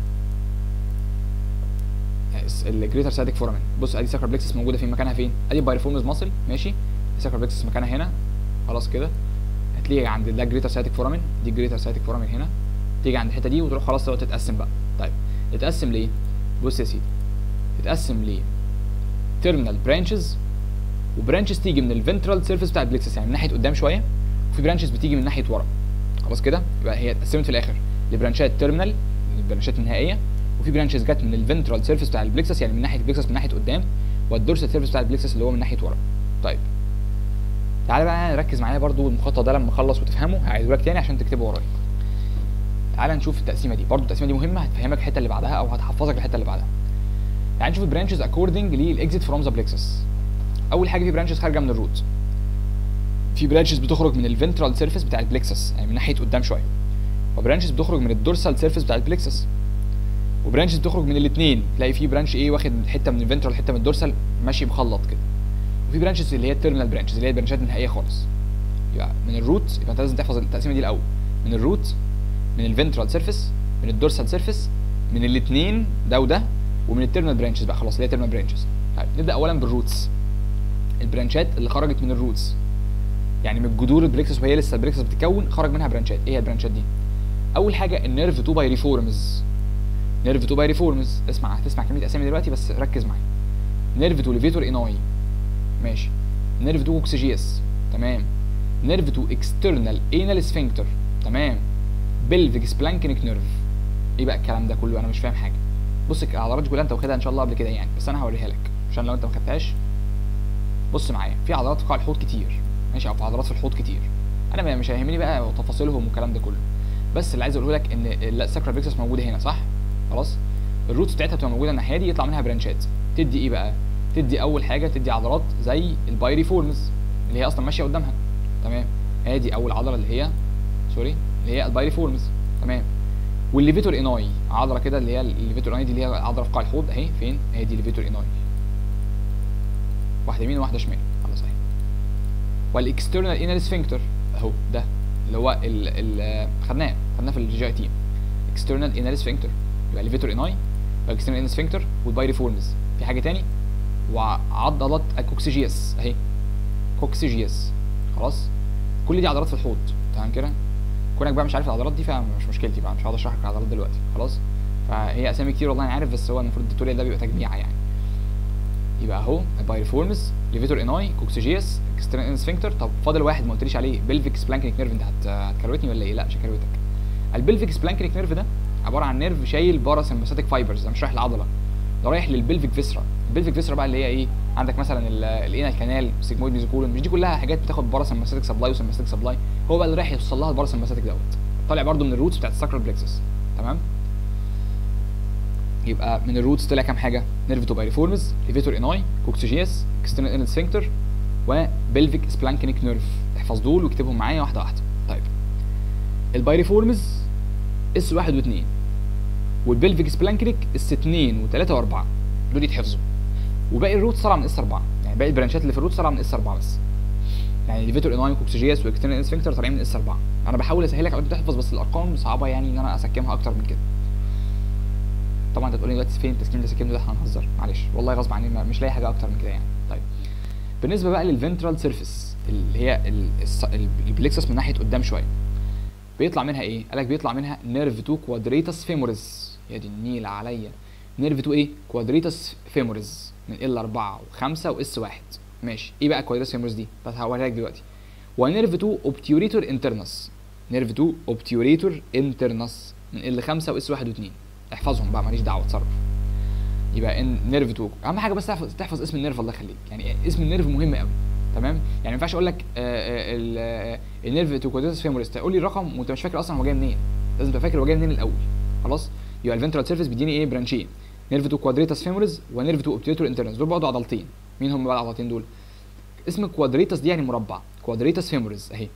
الجريتر سايتك فورامين بص ادي ساكرال بلكسس موجوده في مكانها فين ادي بايرفورمز ماسل ماشي الساكرال بلكسس مكانها هنا خلاص كده هتلاقي عند ده جريتر سايتك فورامين دي جريتر سايتك فورامين هنا تيجي عند الحته دي وتروح خلاص تتقسم بقى طيب تتقسم ليه بص يا سيدي تتقسم ليه تيرمينال برانشز وبرانشز تيجي من الفنترال سيرفيس بتاع البلكسس يعني من ناحيه قدام شويه وفي برانشز بتيجي من ناحيه ورا خلاص كده يبقى هي اتقسمت في الاخر لبرانشات تيرمينال البرانشات النهائيه وفي برانشز جت من الفنترال سيرفيس بتاع البلكسس يعني من ناحيه البلكسس من ناحيه قدام والدورسال سيرفيس بتاع البلكسس اللي هو من ناحيه ورا طيب تعالى بقى ركز معايا برضو المخطط ده لما اخلص وتفهمه هعيده لك تاني عشان تكتبه ورايا تعالى نشوف التقسيمه دي برضو التقسيمه دي مهمه هتفهمك الحته اللي بعدها او هتحفظك الحته اللي بعدها تعالى نشوف البرانشز اكوردنج للاكزيت فروم ذا بلكسس اول حاجه في برانشز خارجه من الروت في برانشز بتخرج من الفنترال سيرفيس بتاع البلكسس يعني من ناحيه قدام شويه وبرانشز بتخرج من الدورسال سيرفيس بتاع البلكسس وبرانشز بتخرج من الاثنين تلاقي في برانش ايه واخد حته من الفنترال حته من الدورسال ماشي مخلط كده وفي برانشز اللي هي التيرمينال برانشز اللي هي البرانشات النهائيه خالص يبقى من الروت يبقى انت لازم تحفظ التقسيمه دي الاول من الروت من الفنترال سيرفيس من الدورسال سيرفيس من الاثنين ده وده ومن التيرمينال برانشز بقى خلاص اللي هي التيرمينال برانشز طيب نبدا اولا بالروتس البرانشات اللي خرجت من الروتس يعني من الجذور البلكسس وهي لسه البلكسس بتتكون خرج منها برانشات ايه هي البرانشات دي اول حاجه النيرف 2 بايريفورمز نيرف 2 بايريفورمز اسمع هتسمع كميه اسامي دلوقتي بس ركز معايا نيرف 2 ليفيتور اناي ماشي نيرف 2 اوكسجيس تمام نيرف 2 اكسترنال انال سفنكتر تمام بلفيك سبلانكنيك نيرف ايه بقى الكلام ده كله انا مش فاهم حاجه بص العضلات دي كلها انت واخدها ان شاء الله قبل كده يعني بس انا هوريها لك عشان لو انت ما خدتهاش بص معايا في عضلات في قاع الحوض كتير ماشي او في عضلات في الحوض كتير انا مش هيهمني بقى تفاصيلهم والكلام ده كله بس اللي عايز اقوله لك ان الساكرال بلكسس موجوده هنا صح خلاص الروتس بتاعتها بتبقى موجوده الناحيه دي يطلع منها برانشات تدي ايه بقى تدي اول حاجه تدي عضلات زي البايريفورمز اللي هي اصلا ماشيه قدامها تمام ادي اول عضله اللي هي سوري اللي هي البايريفورمز تمام والليفيتور اناي عضله كده اللي هي الليفيتور اناي دي اللي هي عضله في قاع الحوض اهي فين اهي دي الليفيتور اناي واحده يمين وواحده شمال خلاص اهي والاكسترنال انال سفنكتر اهو ده اللي هو ال ال خدناه خدناه في الجي اي تي اكسترنال انال سفنكتر يبقى الليفيتور اناي والاكسترنال انال سفنكتر والبايريفورمز في حاجه تاني وعضلات الكوكسيجياس اهي كوكسيجياس خلاص كل دي عضلات في الحوض تمام كده كونك بقى مش عارف العضلات دي فمش مشكلتي بقى مش هقعد اشرح لك العضلات دلوقتي خلاص فهي اسامي كتير والله انا عارف بس هو المفروض التوتوريال ده بيبقى تجميعه يعني يبقى اهو بايرفورمز ليفيتور اناي كوكسيجياس اكسترنال سفنكتر طب فاضل واحد ما قلتليش عليه بلفيك سبلانكنيك نيرف انت هت... هتكروتني ولا ايه لا مش هكروتك البلفيك سبلانكنيك نيرف ده عباره عن نيرف شايل باراسمباثيك فايبرز ده مش رايح العضله ده رايح للبلفيك فيسرا البلفيك فيسرا بقى اللي هي ايه عندك مثلا الانال كانال سيجمويد ميزوكولون مش دي كلها حاجات بتاخد باراسمباثيك سبلاي وسمباثيك سبلاي هو بقى اللي رايح يوصل لها الباراسمباثيك دوت طالع برده من الروتس بتاعت الساكرال بلكسس تمام يبقى من الروتس طلع كام حاجه نيرفتو بايريفورمز ليفيتور اناي كوكسيجياس اكسترنال انال سفنكتر وبلفيك سبلانكنيك نيرف احفظ دول واكتبهم معايا واحده واحده طيب البايريفورمز اس واحد واثنين والبلفيك سبلانكنيك اس 2 و3 و4 دول يتحفظوا وباقي الروتس طالعه من اس 4 يعني باقي البرانشات اللي في الروتس طالعه من اس 4 بس يعني ليفيتور اناي كوكسيجياس واكسترنال سفنكتر طالعين من اس 4 انا بحاول اسهلك على تحفظ بس الارقام صعبه يعني ان انا اسكمها اكتر من كده طبعا انت تقول لي دلوقتي فين التسكيم ده سكيم ده احنا هنهزر معلش والله غصب عني مش لاقي حاجه اكتر من كده يعني طيب بالنسبه بقى للفنترال سيرفيس اللي هي البلكسس من ناحيه قدام شويه بيطلع منها ايه قال لك بيطلع منها نيرف 2 كوادريتاس فيموريز يا دي النيل عليا نيرف 2 ايه كوادريتاس فيموريز من ال 4 و5 واس 1 ماشي ايه بقى كوادريتاس فيموريز دي بس هوريها لك دلوقتي ونيرف 2 اوبتيوريتور انترنس نيرف 2 اوبتيوريتور انترنس من ال 5 واس 1 و2 احفظهم بقى ماليش دعوه اتصرف يبقى ان نيرف 2 اهم حاجه بس تحفظ, تحفظ اسم النيرف الله يخليك يعني اسم النيرف مهم قوي تمام يعني ما ينفعش اقول لك النيرف 2 كوادريتاس فيموريز تقول لي الرقم وانت مش فاكر اصلا هو جاي منين لازم تبقى فاكر هو جاي منين الاول خلاص يبقى الفنترال سيرفيس بيديني ايه برانشين نيرف 2 كوادريتاس فيموريز ونيرف 2 اوبتيتور انترنس دول برضه عضلتين مين هم بقى العضلتين دول اسم كوادريتاس دي يعني مربع كوادريتاس فيموريز اهي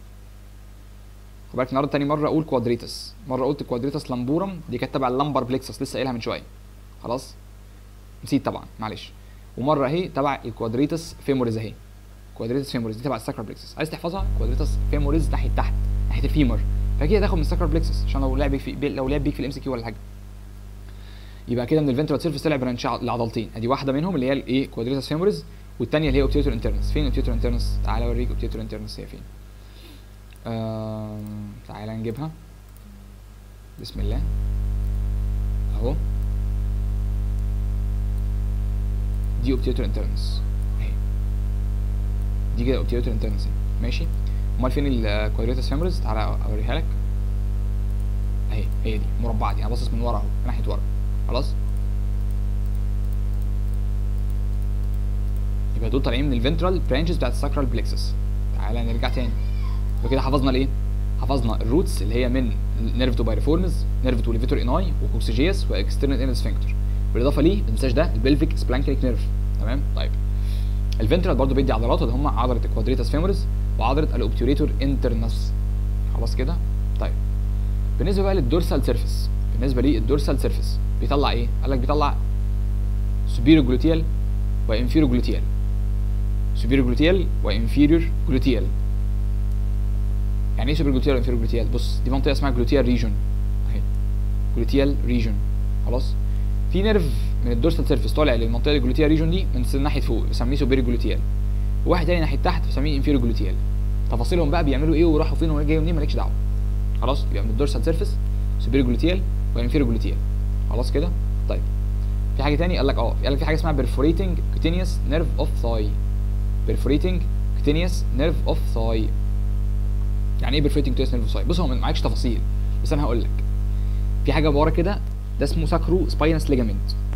خد بالك النهارده تاني مره اقول كوادريتاس مره قلت كوادريتاس لامبورم دي كانت تبع اللامبر بليكسس لسه قايلها من شويه خلاص نسيت طبعا معلش ومره اهي تبع الكوادريتاس فيموريز اهي كوادريتاس فيموريز دي تبع الساكرال بليكسس عايز تحفظها كوادريتاس فيموريز ناحيه تحت ناحيه الفيمر فكده تاخد من الساكرال بليكسس عشان لو لعب بيك في لو لعب بيك في الام سي كيو ولا حاجه يبقى كده من الفنترال سيرفيس طلع برانش العضلتين ادي واحده منهم اللي هي الايه كوادريتاس فيموريز والثانيه اللي هي اوبتيتور انترنس فين اوبتيتور انترنس تعالى اوريك اوبتيتور انترنس هي فين آه... تعالى نجيبها بسم الله اهو دي اوبتيتور انترنس اهي دي كده اوبتيتور انترنس ماشي امال فين الكوادريتاس فيموريز تعالى اوريها لك اهي هي دي مربعه دي انا باصص من ورا اهو من ناحيه ورا خلاص يبقى دول طالعين من الفنترال برانشز بتاعت الساكرال بلكسس تعالى نرجع تاني وكده حفظنا الايه حفظنا الروتس اللي هي من نيرف تو بايرفورمز نيرف تو ليفيتور اناي وكوكسيجياس واكسترنال انال سفنكتر بالاضافه ليه ما تنساش ده البلفيك سبلانكينيك نيرف تمام طيب الفنترال برضو بيدي عضلات اللي هم عضله الكوادريتاس فيموريز وعضله الاوبتيوريتور انترنس خلاص كده طيب بالنسبه بقى للدورسال سيرفيس بالنسبه للدورسال سيرفيس بيطلع ايه قال لك بيطلع سوبيريور جلوتيال وانفيريور جلوتيال سوبيريور جلوتيال وانفيريور جلوتيال يعني ايه سوبيريور جلوتيال وانفيريور جلوتيال بص دي منطقه اسمها جلوتيال ريجون اهي جلوتيال ريجون خلاص في نيرف من الدورسال سيرفيس طالع للمنطقه الجلوتيال ريجون دي من ناحيه فوق بنسميه سوبيريور جلوتيال وواحد تاني ناحيه تحت بنسميه انفيريور جلوتيال تفاصيلهم بقى بيعملوا ايه وراحوا فين وجايين منين مالكش دعوه خلاص يبقى من الدورسال سيرفيس سوبيريور جلوتيال وانفيريور جلوتيال خلاص كده طيب في حاجه تاني قال لك اه قال لك في حاجه اسمها perforating cutaneous nerve of thigh perforating cutaneous nerve of thigh يعني ايه perforating cutaneous nerve of thigh بص هو معكش تفاصيل بس انا هقول لك في حاجه ورا كده ده اسمه ساكرو سباينس ليجامنت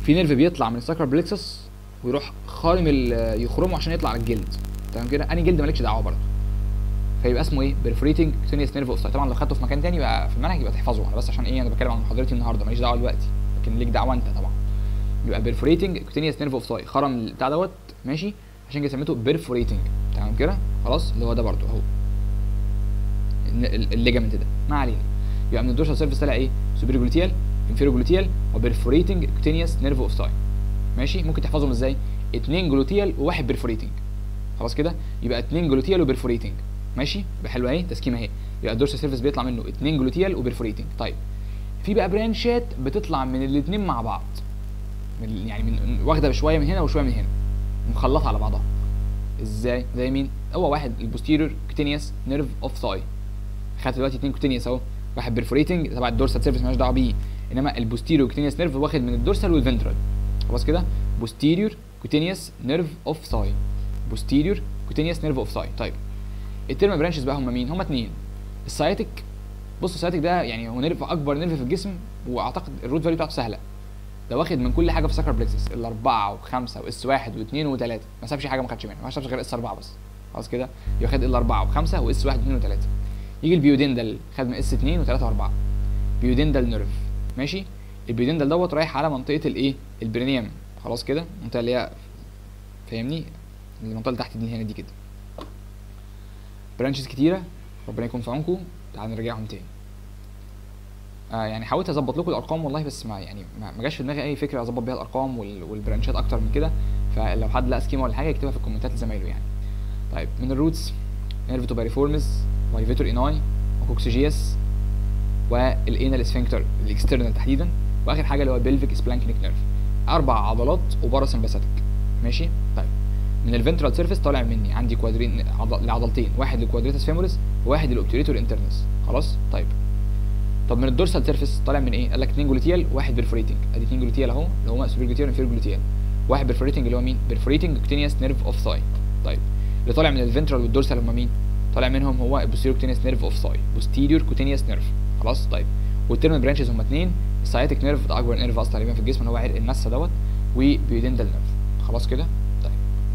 في نيرف بيطلع من الساكرال بلكسس ويروح خارم ال- يخرمه عشان يطلع على الجلد تمام كده انهي جلد مالكش دعوه برضه فيبقى اسمه ايه بريفوريتنج كوتينيوس نيرف اوف سايت طبعا لو خدته في مكان تاني يبقى في المنهج يبقى تحفظه انا بس عشان ايه انا بتكلم عن محاضرتي النهارده ماليش دعوه دلوقتي لكن ليك دعوه انت طبعا يبقى بيرفوريتنج كوتينيوس نيرف اوف سايت خرم البتاع دوت ماشي عشان كده سميته بيرفوريتنج تمام كده خلاص اللي هو ده برضه اهو الليجامنت ده ما علينا يبقى من الدورسال سيرفيس طالع ايه سوبر جلوتيال انفيرو جلوتيال وبرفوريتنج كوتينيوس نيرف اوف سايت ماشي ممكن تحفظهم ازاي اتنين جلوتيال وواحد بيرفوريتنج خلاص كده يبقى اتنين جلوتيال وبرفوريتنج ماشي يبقى حلوه اهي تسكيمه اهي يبقى الدورسال سيرفيس بيطلع منه اتنين جلوتيال وبرفوريتنج طيب في بقى برانشات بتطلع من الاتنين مع بعض من يعني من واخده شويه من هنا وشويه من هنا مخلطه على بعضها ازاي زي مين هو واحد البوستيريور كوتينيوس نيرف اوف ثاي خدت دلوقتي اتنين كوتينيوس اهو واحد بيرفوريتنج تبع الدورسال سيرفيس مالناش دعوه بيه انما البوستيريور كوتينيوس نيرف واخد من الدورسال والفنترال خلاص كده بوستيريور كوتينيوس نيرف اوف ثاي بوستيريور كوتينيوس نيرف اوف ثاي طيب الترم برانشز بقى هم مين هم اتنين السايتك بص السايتك ده يعني هو نيرف اكبر نيرف في الجسم واعتقد الروت فاليو بتاعته سهله ده واخد من كل حاجه في سكر بلكسس الاربعه وخمسه واس واحد واثنين وثلاثه ما سابش حاجه ما خدش منها ما سابش غير اس اربعه بس خلاص كده ياخد الاربعه وخمسه واس واحد واثنين وثلاثه يجي البيودندل خد من اس 2 و3 و4 بيودندل نيرف ماشي البيودندل دوت رايح على منطقه الايه البرينيوم خلاص كده المنطقه اللي هي فاهمني المنطقه اللي تحت دي هنا دي كده برانشز كتيره ربنا يكون في عونكم تعالوا نرجعهم تاني آه يعني حاولت اظبط لكم الارقام والله بس ما يعني ما ما جاش في دماغي اي فكره اظبط بيها الارقام وال- والبرانشات اكتر من كده فلو حد لقى سكيما ولا حاجه يكتبها في الكومنتات لزمايله يعني طيب من الروتس نيرفتو باريفورمز وايفيتور ايناي وكوكسيجياس والانال اسفنكتر الاكسترنال تحديدا واخر حاجه اللي هو بيلفيك سبلانكنيك نيرف اربع عضلات وباراسمباثيك ماشي طيب من الفنترال سيرفيس طالع مني عندي كوادرين عضل... لعضلتين واحد للكوادريتاس فيموريس وواحد للاوبتوريتور انترنس خلاص طيب طب من الدورسال سيرفيس طالع من ايه قال لك اتنين جلوتيال وواحد بيرفوريتنج ادي اتنين جلوتيال اهو اللي هما سوبر جلوتيال وانفير جلوتيال واحد بيرفوريتنج اللي هو مين بيرفوريتنج كوتينيوس نيرف اوف ثاي طيب اللي طالع من الفنترال والدورسال هما مين طالع منهم هو البوستيريور كوتينيوس نيرف اوف ثاي بوستيريور كوتينيوس نيرف خلاص طيب والتيرمال برانشز هما اتنين السايتك نيرف ده اكبر نيرف اصلا تقريبا في الجسم اللي هو عرق النسا دوت وبيودندال نيرف خلاص كده طيب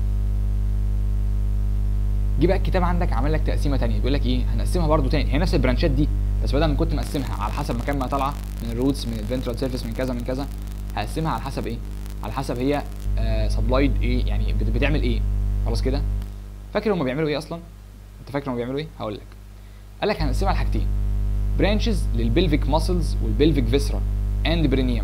جه بقى الكتاب عندك عمل لك تقسيمه تانية بيقول لك ايه هنقسمها برضو تاني هي نفس البرانشات دي بس بدل ما كنت مقسمها على حسب مكان ما طالعه من الروتس من الفنترال سيرفيس من كذا من كذا هقسمها على حسب ايه على حسب هي سبلايد ايه يعني بت- بتعمل ايه خلاص كده فاكر هما بيعملوا ايه اصلا انت فاكر هما بيعملوا ايه هقول لك قال لك هنقسمها لحاجتين برانشز للبلفيك ماسلز والبلفيك فيسرا اند برينيوم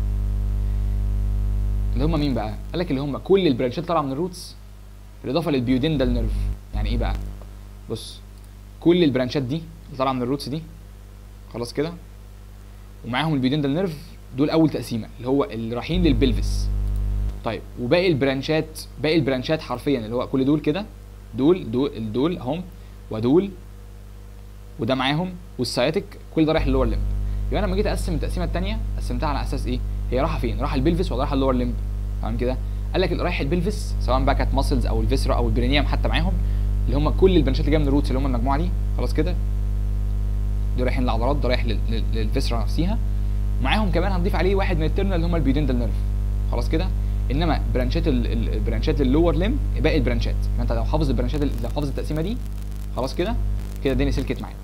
اللي هم مين بقى قال لك اللي هم كل البرانشات طالعه من الروتس بالاضافه للبيودندال نيرف يعني ايه بقى بص كل البرانشات دي اللي طالعه من الروتس دي خلاص كده ومعاهم البيودندال نيرف دول اول تقسيمه اللي هو اللي رايحين للبلفس طيب وباقي البرانشات باقي البرانشات حرفيا اللي هو كل دول كده دول دول دول هم ودول وده معاهم والسياتيك كل ده رايح للور ليمب يبقى انا لما جيت اقسم التقسيمه الثانيه قسمتها على اساس ايه هي رايحه فين رايحه البلفس ولا رايحه اللور ليمب تمام كده قال لك اللي رايح البلفس سواء بقى كانت ماسلز او الفيسرا او البرينيوم حتى معاهم اللي هم كل البنشات اللي جايه من الروتس اللي هم المجموعه دي خلاص كده دول رايحين للعضلات ده رايح لل- لل- للفيسرا نفسها معاهم كمان هنضيف عليه واحد من الترنال اللي هم البيودندال نيرف خلاص كده انما برانشات ال- ال- البرانشات اللور ليم باقي البرانشات فانت لو حافظ البرانشات ال- لو حافظ التقسيمه دي خلاص كده كده الدنيا سلكت معاك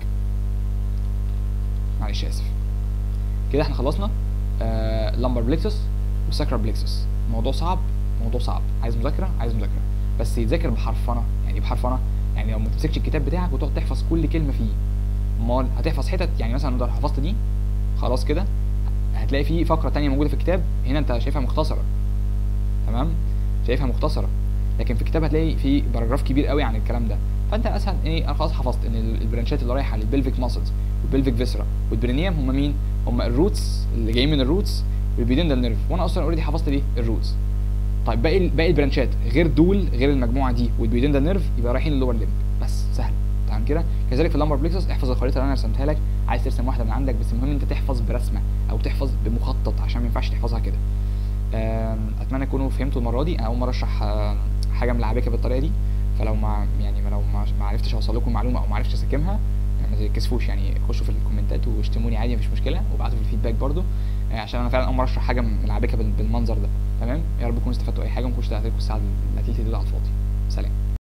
معلش اسف كده احنا خلصنا آه لامبر بليكسس وساكرا بليكسس موضوع صعب موضوع صعب عايز مذاكره عايز مذاكره بس يتذاكر بحرفنه يعني ايه بحرفنه يعني لو ما تمسكش الكتاب بتاعك وتقعد تحفظ كل كلمه فيه امال هتحفظ حتت يعني مثلا لو حفظت دي خلاص كده هتلاقي في فقره تانية موجوده في الكتاب هنا انت شايفها مختصره تمام شايفها مختصره لكن في الكتاب هتلاقي في باراجراف كبير قوي عن الكلام ده فانت اسهل ايه انا خلاص حفظت ان ال- البرانشات اللي رايحه للبلفيك ماسلز والبلفيك فيسرا والبرينيوم هم مين هم الروتس اللي جايين من الروتس والبيدندال نيرف وانا اصلا اوريدي حفظت ليه الروتس طيب باقي ال- باقي البرانشات غير دول غير المجموعه دي والبيدندال نيرف يبقى رايحين للور ليمب بس سهل تمام كده كذلك في اللامبر بليكسس احفظ الخريطه اللي انا رسمتها لك عايز ترسم واحده من عندك بس المهم انت تحفظ برسمه او تحفظ بمخطط عشان ما ينفعش تحفظها كده آم، اتمنى تكونوا فهمتوا المره دي انا اول مره اشرح آم، حاجه ملعبكه بالطريقه دي فلو ما يعني ما لو ما ما عرفتش اوصل لكم معلومه او ما عرفتش اسكمها يعني ما تتكسفوش يعني خشوا في الكومنتات واشتموني عادي مفيش مشكله وابعتوا في الفيدباك برضو يعني عشان انا فعلا اول مره اشرح حاجه ملعبكه بال- بالمنظر ده تمام يا رب تكونوا استفدتوا اي حاجه وما كنتش ضيعت لكم الساعه اللي هتلتي دي على الفاضي سلام